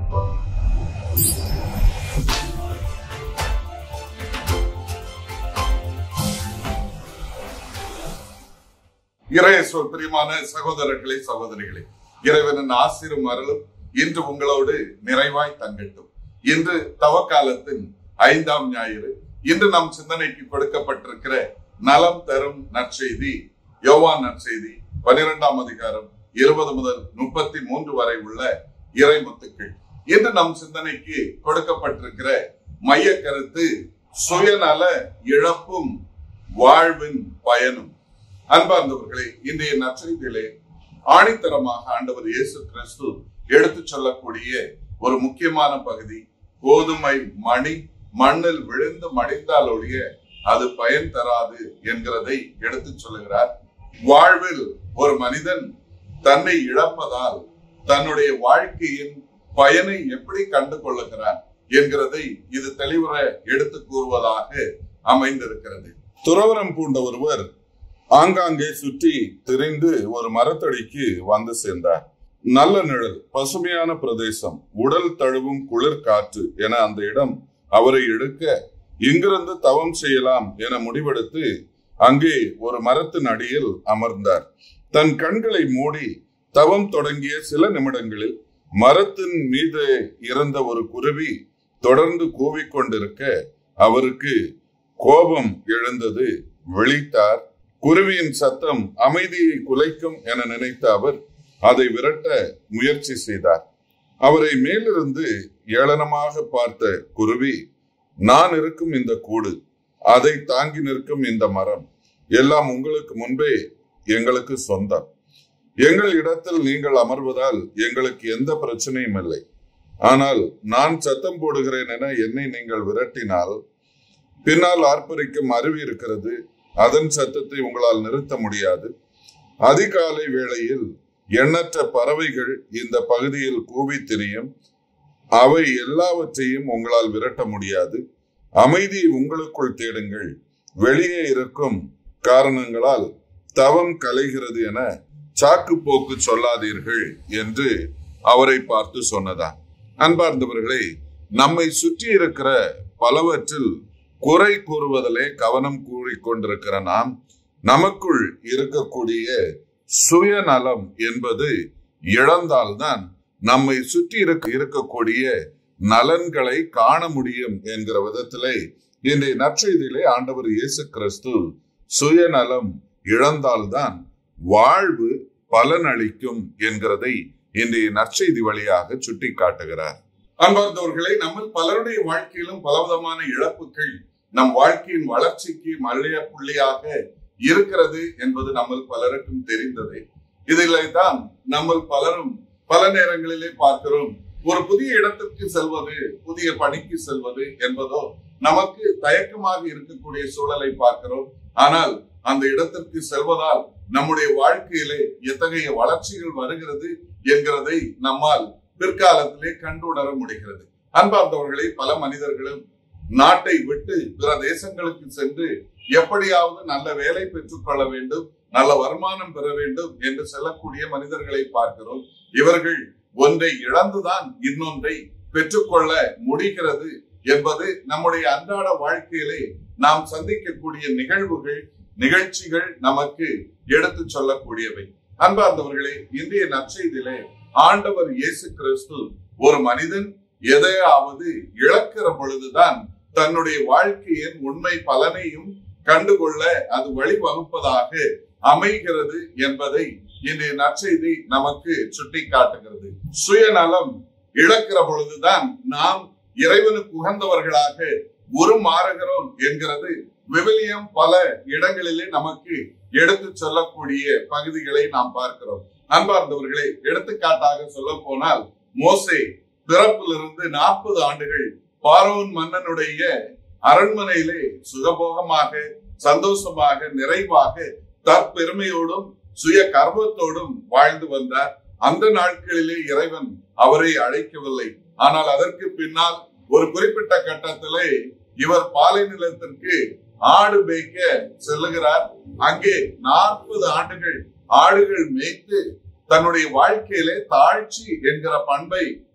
இறையேசுவர் பிரியமான சகோதரர்களே சகோதரிகளே இறைவனின் ஆசிரும் அருளும் இன்று உங்களோடு நிறைவாய் தங்கட்டும் இன்று தவக்காலத்தின் ஐந்தாம் ஞாயிறு இன்று நம் சிந்தனைக்கு கொடுக்கப்பட்டிருக்கிற நலம் தரும் நற்செய்தி யோவான் நற்செய்தி பனிரெண்டாம் அதிகாரம் இருபது முதல் முப்பத்தி மூன்று வரை உள்ள இறைமுத்துக்கள் இன்று நம் சிந்தனைக்கு கொடுக்கப்பட்டிருக்கிற மைய கருத்து சுயநல இழப்பும் வாழ்வின் பயனும் அன்பார்ந்தவர்களே இன்றைய நற்செய்தியிலே ஆணித்தரமாக ஆண்டவர் இயேசு கிறிஸ்து எடுத்துச் சொல்லக்கூடிய ஒரு முக்கியமான பகுதி கோதுமை மணி மண்ணில் விழுந்து மடிந்தால் ஒழிய அது பயன் தராது என்கிறதை எடுத்துச் சொல்லுகிறார் வாழ்வில் ஒரு மனிதன் தன்னை இழப்பதால் தன்னுடைய வாழ்க்கையின் பயனை எப்படி கண்டு கொள்ளுகிறான் என்கிறதை இது தெளிவுற எடுத்து கூறுவதாக அமைந்திருக்கிறது துறவரம் பூண்ட ஒருவர் ஆங்காங்கே சுற்றி திரிந்து ஒரு மரத்தடிக்கு வந்து சேர்ந்தார் நல்ல நிழல் பசுமையான பிரதேசம் உடல் தழுவும் குளிர் காற்று என அந்த இடம் அவரை எடுக்க இங்கிருந்து தவம் செய்யலாம் என முடிவெடுத்து அங்கே ஒரு மரத்தின் அடியில் அமர்ந்தார் தன் கண்களை மூடி தவம் தொடங்கிய சில நிமிடங்களில் மரத்தின் மீது இருந்த ஒரு குருவி தொடர்ந்து கூவிக்கொண்டிருக்க அவருக்கு கோபம் எழுந்தது விழித்தார் குருவியின் சத்தம் அமைதியை குலைக்கும் என நினைத்த அவர் அதை விரட்ட முயற்சி செய்தார் அவரை மேலிருந்து ஏளனமாக பார்த்த குருவி நான் இருக்கும் இந்த கூடு அதை தாங்கி நிற்கும் இந்த மரம் எல்லாம் உங்களுக்கு முன்பே எங்களுக்கு சொந்தம் எங்கள் இடத்தில் நீங்கள் அமர்வதால் எங்களுக்கு எந்த பிரச்சனையும் இல்லை ஆனால் நான் சத்தம் போடுகிறேன் என என்னை நீங்கள் விரட்டினால் பின்னால் ஆர்ப்பரிக்கும் அருவி இருக்கிறது அதன் சத்தத்தை உங்களால் நிறுத்த முடியாது அதிகாலை வேளையில் எண்ணற்ற பறவைகள் இந்த பகுதியில் கூவி திரியும் அவை எல்லாவற்றையும் உங்களால் விரட்ட முடியாது அமைதியை உங்களுக்குள் தேடுங்கள் வெளியே இருக்கும் காரணங்களால் தவம் கலைகிறது என சாக்கு போக்கு சொல்லாதீர்கள் என்று அவரை பார்த்து சொன்னதான் அன்பார்ந்தவர்களே நம்மை சுற்றி இருக்கிற பலவற்றில் குறை கூறுவதிலே கவனம் கூறிக்கொண்டிருக்கிற நாம் நமக்குள் இருக்கக்கூடிய சுயநலம் என்பது இழந்தால்தான் நம்மை சுற்றி இருக்க இருக்கக்கூடிய நலன்களை காண முடியும் என்கிற விதத்திலே இன்றைய நற்செய்தியிலே ஆண்டவர் இயேசு கிறிஸ்து சுயநலம் இழந்தால்தான் வாழ்வு பலனளிக்கும் என்கிறதை இன்றைய நற்செய்தி வழியாக சுட்டி காட்டுகிறார் அன்பார்ந்தவர்களை நம்ம பலருடைய வாழ்க்கையிலும் பலவிதமான இழப்புகள் நம் வாழ்க்கையின் வளர்ச்சிக்கு மல்லைய புள்ளியாக இருக்கிறது என்பது நம்ம பலருக்கும் தெரிந்ததே இதிலே தான் நம்ம பலரும் பல நேரங்களிலே பார்க்கிறோம் ஒரு புதிய இடத்திற்கு செல்வது புதிய பணிக்கு செல்வது என்பதோ நமக்கு தயக்கமாக இருக்கக்கூடிய சூழலை பார்க்கிறோம் ஆனால் அந்த இடத்திற்கு செல்வதால் நம்முடைய வாழ்க்கையிலே எத்தகைய வளர்ச்சிகள் வருகிறது என்கிறதை நம்மால் பிற்காலத்திலே கண்டுணர முடிகிறது அன்பார்ந்தவர்களை பல மனிதர்களும் நாட்டை விட்டு பிற தேசங்களுக்கு சென்று எப்படியாவது நல்ல வேலை பெற்றுக் கொள்ள வேண்டும் நல்ல வருமானம் பெற வேண்டும் என்று செல்லக்கூடிய மனிதர்களை பார்க்கிறோம் இவர்கள் ஒன்றை இழந்துதான் இன்னொன்றை பெற்றுக்கொள்ள முடிகிறது என்பது நம்முடைய அன்றாட வாழ்க்கையிலே நாம் சந்திக்கக்கூடிய நிகழ்வுகள் நிகழ்ச்சிகள் நமக்கு எடுத்து சொல்லக்கூடியவை அன்பார்ந்தவர்களே இந்திய நற்செய்தியிலே ஆண்டவர் இயேசு கிறிஸ்து ஒரு மனிதன் எதையாவது இழக்கிற பொழுதுதான் தன்னுடைய வாழ்க்கையின் உண்மை பலனையும் கண்டுகொள்ள அது வழிவகுப்பதாக அமைகிறது என்பதை இன்றைய நற்செய்தி நமக்கு சுட்டி காட்டுகிறது சுயநலம் இழக்கிற பொழுதுதான் நாம் இறைவனுக்கு உகந்தவர்களாக உருமாறுகிறோம் என்கிறது விவிலியம் பல இடங்களிலே நமக்கு எடுத்து சொல்லக்கூடிய பகுதிகளை நாம் பார்க்கிறோம் அன்பார்ந்தவர்களே எடுத்துக்காட்டாக சொல்ல போனால் மோசே பிறப்பிலிருந்து நாற்பது ஆண்டுகள் பாரோன் மன்னனுடைய அரண்மனையிலே சுகபோகமாக சந்தோஷமாக நிறைவாக தற்பெருமையோடும் சுய கர்வத்தோடும் வாழ்ந்து வந்தார் அந்த நாட்களிலே இறைவன் அவரை அழைக்கவில்லை ஆனால் அதற்கு பின்னால் ஒரு குறிப்பிட்ட கட்டத்திலே இவர் பாலை நிலத்திற்கு ஆடு மேய்க்க செல்லுகிறார் அங்கே நாற்பது ஆண்டுகள் ஆடுகள் மேய்த்து தன்னுடைய வாழ்க்கையிலே தாழ்ச்சி என்கிற பண்பை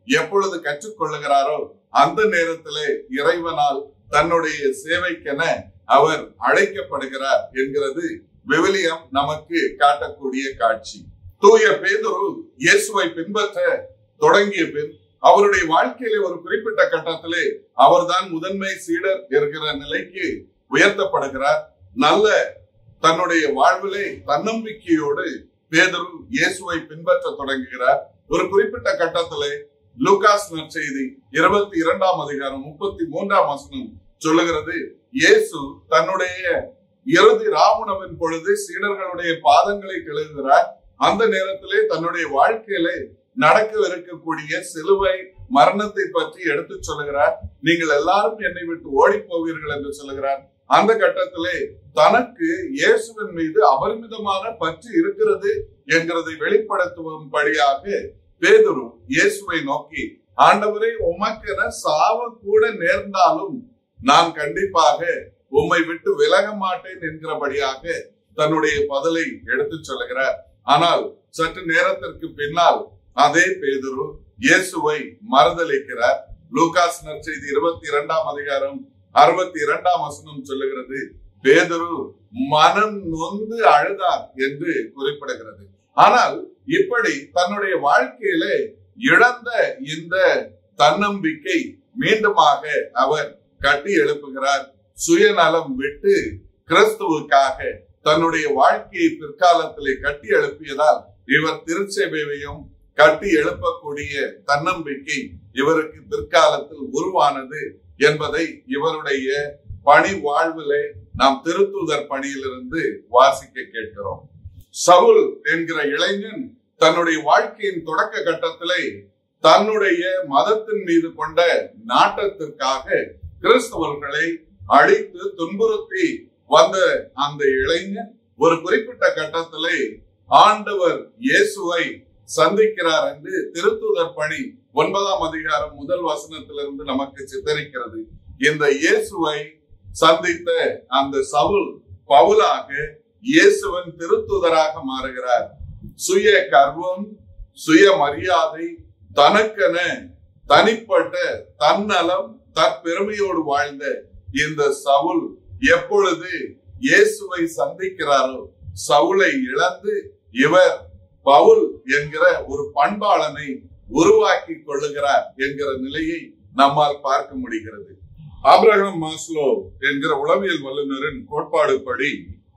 எப்பொழுது கற்றுக்கொள்ளுகிறாரோ அந்த நேரத்திலே இறைவனால் தன்னுடைய சேவைக்கென அவர் அழைக்கப்படுகிறார் என்கிறது விவிலியம் நமக்கு காட்டக்கூடிய காட்சி தூய பேதுரு இயேசுவை பின்பற்ற தொடங்கிய பின் அவருடைய வாழ்க்கையிலே ஒரு குறிப்பிட்ட கட்டத்திலே அவர்தான் முதன்மை சீடர் என்கிற நிலைக்கு உயர்த்தப்படுகிறார் நல்ல தன்னுடைய வாழ்விலே தன்னம்பிக்கையோடு பேதுரு இயேசுவை பின்பற்ற தொடங்குகிறார் ஒரு குறிப்பிட்ட கட்டத்திலே லூகாஸ் நற்செய்தி இருபத்தி இரண்டாம் அதிகாரம் முப்பத்தி மூன்றாம் வசனம் சொல்லுகிறது இயேசு தன்னுடைய இறுதி ராமுனவின் பொழுது சீடர்களுடைய பாதங்களை கழுகுகிறார் அந்த நேரத்திலே தன்னுடைய வாழ்க்கையிலே நடக்கவிருக்கக்கூடிய சிலுவை மரணத்தை பற்றி எடுத்து சொல்லுகிறார் நீங்கள் எல்லாரும் என்னை விட்டு ஓடி போவீர்கள் என்று சொல்லுகிறார் அந்த கட்டத்திலே தனக்கு இயேசுவின் மீது அபரிமிதமான பற்று இருக்கிறது என்கிறதை வெளிப்படுத்தும்படியாக பேதுரு இயேசுவை நோக்கி ஆண்டவரே உமக்கென சாவ கூட நேர்ந்தாலும் நான் கண்டிப்பாக உம்மை விட்டு விலக மாட்டேன் என்கிறபடியாக தன்னுடைய பதிலை எடுத்து சொல்லுகிறார் ஆனால் சற்று நேரத்திற்கு பின்னால் அதே பேதுரு இயேசுவை மறுதளிக்கிறார் லூகாஸ் நற்செய்தி இருபத்தி இரண்டாம் அதிகாரம் அறுபத்தி இரண்டாம் வசனம் சொல்லுகிறது பேதுரு மனம் நொந்து அழுதார் என்று குறிப்பிடுகிறது ஆனால் இப்படி தன்னுடைய வாழ்க்கையிலே இழந்த இந்த தன்னம்பிக்கை மீண்டுமாக அவர் கட்டி எழுப்புகிறார் சுயநலம் விட்டு கிறிஸ்துவுக்காக தன்னுடைய வாழ்க்கையை பிற்காலத்திலே கட்டி எழுப்பியதால் இவர் திருச்செவையையும் கட்டி எழுப்பக்கூடிய தன்னம்பிக்கை இவருக்கு பிற்காலத்தில் உருவானது என்பதை இவருடைய பணி வாழ்விலே நாம் திருத்தூதர் பணியிலிருந்து வாசிக்க கேட்கிறோம் சவுல் என்கிற இளைஞன் தன்னுடைய வாழ்க்கையின் தொடக்க கட்டத்திலே தன்னுடைய மதத்தின் மீது கொண்ட நாட்டத்திற்காக கிறிஸ்தவர்களை அழித்து துன்புறுத்தி வந்த அந்த இளைஞன் ஒரு குறிப்பிட்ட கட்டத்திலே ஆண்டவர் இயேசுவை சந்திக்கிறார் என்று திருத்துதர் பணி ஒன்பதாம் அதிகாரம் முதல் வசனத்திலிருந்து நமக்கு சித்தரிக்கிறது இந்த இயேசுவை சந்தித்த அந்த சவுல் பவுலாக இயேசுவன் திருத்துதராக மாறுகிறார் சுய கர்வம் சுய மரியாதை தனக்கென தனிப்பட்ட தன்னலம் தற்பெருமையோடு வாழ்ந்த இந்த சவுல் எப்பொழுது இயேசுவை சந்திக்கிறாரோ சவுலை இழந்து இவர் பவுல் என்கிற ஒரு பண்பாளனை உருவாக்கி கொள்ளுகிறார் என்கிற நிலையை நம்மால் பார்க்க முடிகிறது ஆப்ரஹாம் மாஸ்லோ என்கிற உளவியல் வல்லுநரின் கோட்பாடுபடி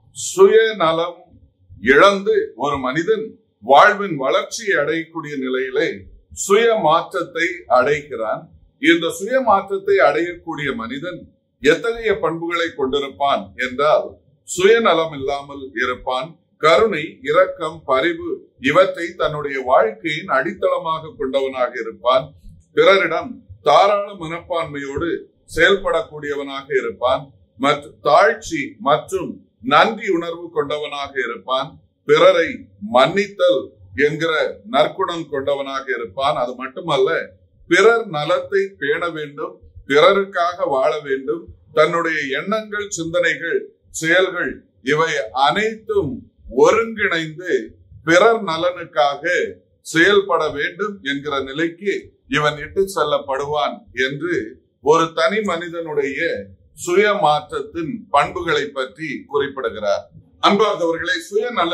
சுயநலம் இழந்து ஒரு மனிதன் வாழ்வின் வளர்ச்சியை அடையக்கூடிய நிலையிலே சுய மாற்றத்தை அடைகிறான் இந்த சுய மாற்றத்தை அடையக்கூடிய மனிதன் எத்தகைய பண்புகளை கொண்டிருப்பான் என்றால் சுயநலம் இல்லாமல் இருப்பான் கருணை இரக்கம் பரிவு இவற்றை தன்னுடைய வாழ்க்கையின் அடித்தளமாக கொண்டவனாக இருப்பான் பிறரிடம் தாராள மனப்பான்மையோடு செயல்படக்கூடியவனாக இருப்பான் மற்றும் தாழ்ச்சி மற்றும் நன்றி உணர்வு கொண்டவனாக இருப்பான் பிறரை மன்னித்தல் என்கிற நற்குணம் கொண்டவனாக இருப்பான் அது மட்டுமல்ல பிறர் நலத்தை பேண வேண்டும் பிறருக்காக வாழ வேண்டும் தன்னுடைய எண்ணங்கள் சிந்தனைகள் செயல்கள் இவை அனைத்தும் ஒருங்கிணைந்து பிறர் நலனுக்காக செயல்பட வேண்டும் என்கிற நிலைக்கு இவன் இட்டு செல்லப்படுவான் என்று ஒரு தனி மனிதனுடைய சுய மாற்றத்தின் பண்புகளை பற்றி குறிப்பிடுகிறார் அன்பார்ந்தவர்களை சுயநல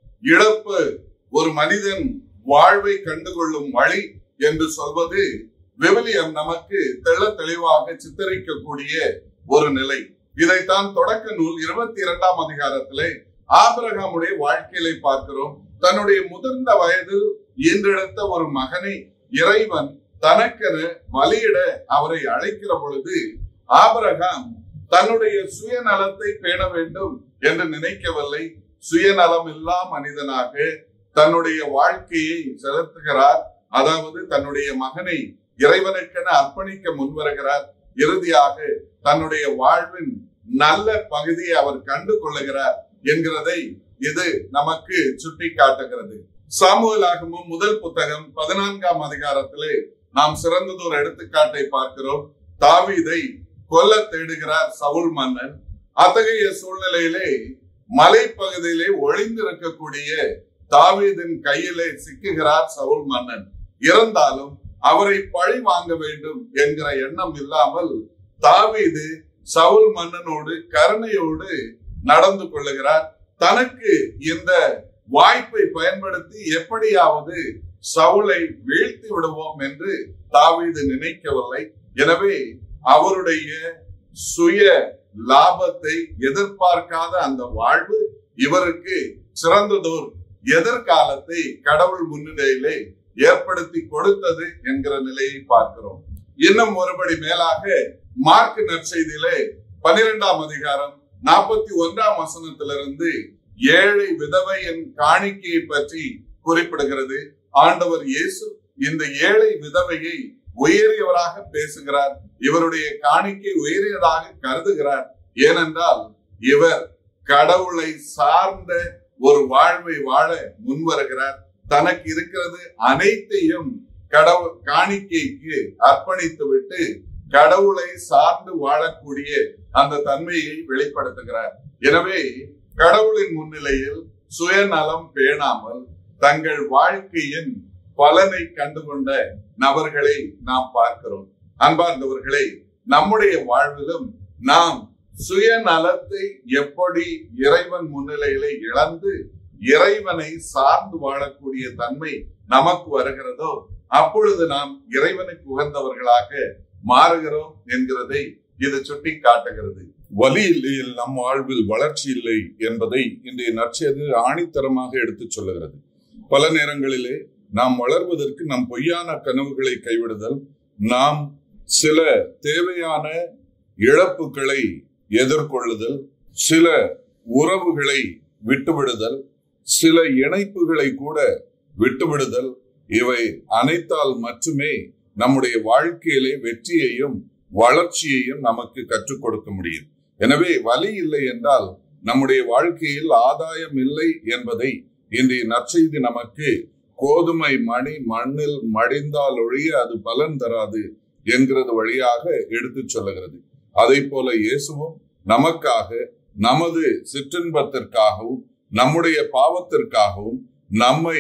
இழப்பு ஒரு மனிதன் வாழ்வை கண்டுகொள்ளும் வழி என்று சொல்வது விவிலியம் நமக்கு தெள்ள தெளிவாக சித்தரிக்கக்கூடிய ஒரு நிலை இதைத்தான் தொடக்க நூல் இருபத்தி இரண்டாம் அதிகாரத்திலே ஆபிரகாமுடைய வாழ்க்கையிலே பார்க்கிறோம் தன்னுடைய முதிர்ந்த வயதில் ஈன்றெடுத்த ஒரு மகனை இறைவன் தனக்கென பலியிட அவரை அழைக்கிற பொழுது ஆபிரகாம் தன்னுடைய சுயநலத்தை பேண வேண்டும் என்று நினைக்கவில்லை சுயநலம் இல்லா மனிதனாக தன்னுடைய வாழ்க்கையை செலுத்துகிறார் அதாவது தன்னுடைய மகனை இறைவனுக்கென அர்ப்பணிக்க முன்வருகிறார் இறுதியாக தன்னுடைய வாழ்வின் நல்ல பகுதியை அவர் கண்டு கொள்ளுகிறார் என்கிறதை இது நமக்கு சுட்டி காட்டுகிறது சாமுவலாகமும் முதல் புத்தகம் பதினான்காம் அதிகாரத்திலே நாம் சிறந்ததொரு எடுத்துக்காட்டை பார்க்கிறோம் தாவீதை கொல்ல தேடுகிறார் சவுல் மன்னன் அத்தகைய சூழ்நிலையிலே மலைப்பகுதியிலே ஒளிந்திருக்கக்கூடிய தாவீதின் கையிலே சிக்குகிறார் சவுல் மன்னன் இருந்தாலும் அவரை பழி வாங்க வேண்டும் என்கிற எண்ணம் இல்லாமல் தாவீது சவுல் மன்னனோடு கருணையோடு நடந்து கொள்ளுகிறார் தனக்கு இந்த வாய்ப்பை பயன்படுத்தி எப்படியாவது சவுலை வீழ்த்தி விடுவோம் என்று தாவீது நினைக்கவில்லை எனவே அவருடைய சுய லாபத்தை எதிர்பார்க்காத அந்த வாழ்வு இவருக்கு சிறந்ததோர் எதிர்காலத்தை கடவுள் முன்னிலையிலே ஏற்படுத்தி கொடுத்தது என்கிற நிலையை பார்க்கிறோம் இன்னும் ஒருபடி மேலாக மார்க் நற்செய்தியிலே பனிரெண்டாம் அதிகாரம் நாற்பத்தி ஒன்றாம் வசனத்திலிருந்து ஏழை விதவையின் காணிக்கையை பற்றி குறிப்பிடுகிறது ஆண்டவர் இயேசு இந்த ஏழை விதவையை உயரியவராக பேசுகிறார் இவருடைய காணிக்கை உயரியதாக கருதுகிறார் ஏனென்றால் இவர் கடவுளை சார்ந்த ஒரு வாழ்வை வாழ முன்வருகிறார் தனக்கு இருக்கிறது அனைத்தையும் கடவுள் காணிக்கைக்கு அர்ப்பணித்து விட்டு கடவுளை சார்ந்து வாழக்கூடிய அந்த தன்மையை வெளிப்படுத்துகிறார் எனவே கடவுளின் முன்னிலையில் சுயநலம் பேணாமல் தங்கள் வாழ்க்கையின் பலனை கண்டுகொண்ட நபர்களை நாம் பார்க்கிறோம் அன்பார்ந்தவர்களே நம்முடைய வாழ்விலும் நாம் சுயநலத்தை எப்படி இறைவன் முன்னிலையிலே இழந்து இறைவனை சார்ந்து வாழக்கூடிய தன்மை நமக்கு வருகிறதோ அப்பொழுது நாம் இறைவனுக்கு உகந்தவர்களாக மாறுகிறோம் என்கிறதை இது சுட்டி காட்டுகிறது வலி இல்லையில் நம் வாழ்வில் வளர்ச்சி இல்லை என்பதை இன்றைய நற்செய்தி ஆணித்தரமாக எடுத்துச் சொல்லுகிறது பல நேரங்களிலே நாம் வளர்வதற்கு நம் பொய்யான கனவுகளை கைவிடுதல் நாம் சில தேவையான இழப்புகளை எதிர்கொள்ளுதல் சில உறவுகளை விட்டுவிடுதல் சில இணைப்புகளை கூட விட்டுவிடுதல் இவை அனைத்தால் மட்டுமே நம்முடைய வாழ்க்கையிலே வெற்றியையும் வளர்ச்சியையும் நமக்கு கற்றுக் கொடுக்க முடியும் எனவே வலி இல்லை என்றால் நம்முடைய வாழ்க்கையில் ஆதாயம் இல்லை என்பதை இன்றைய நற்செய்தி நமக்கு கோதுமை மணி மண்ணில் மடிந்தால் ஒழிய அது பலன் தராது என்கிறது வழியாக எடுத்துச் சொல்லுகிறது அதை போல இயேசுவும் நமக்காக நமது சிற்றின்பத்திற்காகவும் நம்முடைய பாவத்திற்காகவும் நம்மை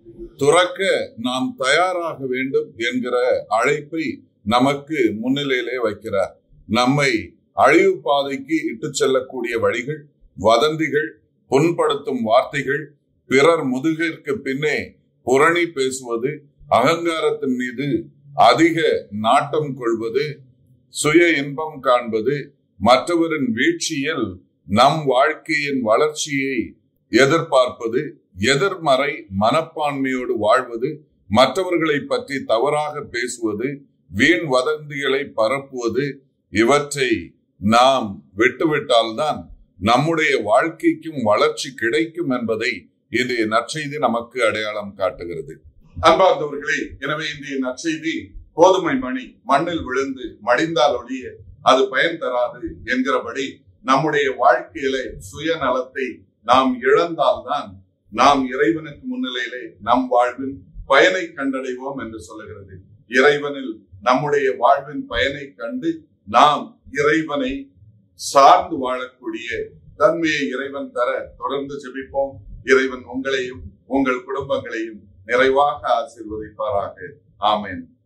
துறக்க நாம் தயாராக வேண்டும் என்கிற அழைப்பை நமக்கு முன்னிலையிலே வைக்கிறார் நம்மை அழிவு பாதைக்கு இட்டு செல்லக்கூடிய வழிகள் வதந்திகள் புண்படுத்தும் வார்த்தைகள் பிறர் முதுகிற்கு பின்னே புரணி பேசுவது அகங்காரத்தின் மீது அதிக நாட்டம் கொள்வது சுய இன்பம் காண்பது மற்றவரின் வீழ்ச்சியில் நம் வாழ்க்கையின் வளர்ச்சியை எதிர்பார்ப்பது எதிர்மறை மனப்பான்மையோடு வாழ்வது மற்றவர்களை பற்றி தவறாக பேசுவது வீண் வதந்திகளை பரப்புவது இவற்றை நாம் விட்டுவிட்டால்தான் நம்முடைய வாழ்க்கைக்கும் வளர்ச்சி கிடைக்கும் என்பதை இன்றைய நற்செய்தி நமக்கு அடையாளம் காட்டுகிறது அன்பார்ந்தவர்களே எனவே இன்றைய நற்செய்தி கோதுமை மணி மண்ணில் விழுந்து மடிந்தால் ஒழிய அது பயன் தராது என்கிறபடி நம்முடைய வாழ்க்கையில சுயநலத்தை நாம் இழந்தால்தான் நாம் இறைவனுக்கு முன்னிலையிலே நம் வாழ்வின் பயனை கண்டடைவோம் என்று சொல்லுகிறது இறைவனில் நம்முடைய வாழ்வின் பயனை கண்டு நாம் இறைவனை சார்ந்து வாழக்கூடிய தன்மையை இறைவன் தர தொடர்ந்து ஜெபிப்போம் இறைவன் உங்களையும் உங்கள் குடும்பங்களையும் நிறைவாக ஆசீர்வதிப்பாராக ஆமென்